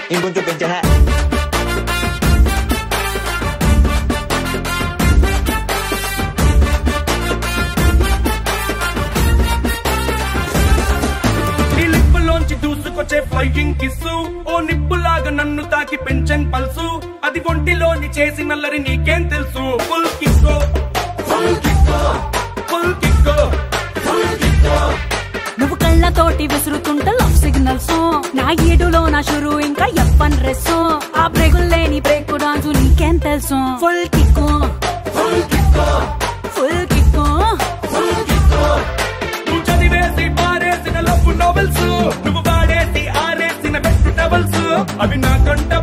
ఇంకొంచెం పెంచా నీ లిప్పులోంచి దూసుకొచ్చే flying kiss ఓ నిప్పులాగా నన్ను తాకి పెంచన్ పల్సు అది ఒంటిలోని చేసి నల్లరి నీకేం తెలుసు ఫుల్ కిక్కో ఫుల్ కిక్కో ఫుల్ కిక్కో ఫుల్ కిక్కో నువ్వు కళ్ళతోటి విసురుతుంటే లవ్ సిగ్నల్స్ నా ఈడులో నా షురు ఇంకా ఎప్పన్ రెస్ ఆ బ్రేకులు లేని బ్రేక్ డాన్సు నీకేం తెలుసు ఫుల్ కిక్కు ఫుల్ కిక్కో ఫుల్ కిక్కు ఫుల్ కిక్కో నువ్వు చదివేసి పారేసిన లవ్ నోవెల్స్ నువ్వు వాడేసి ఆరేసిన బెస్ట్ టవల్స్ అవి నాకంట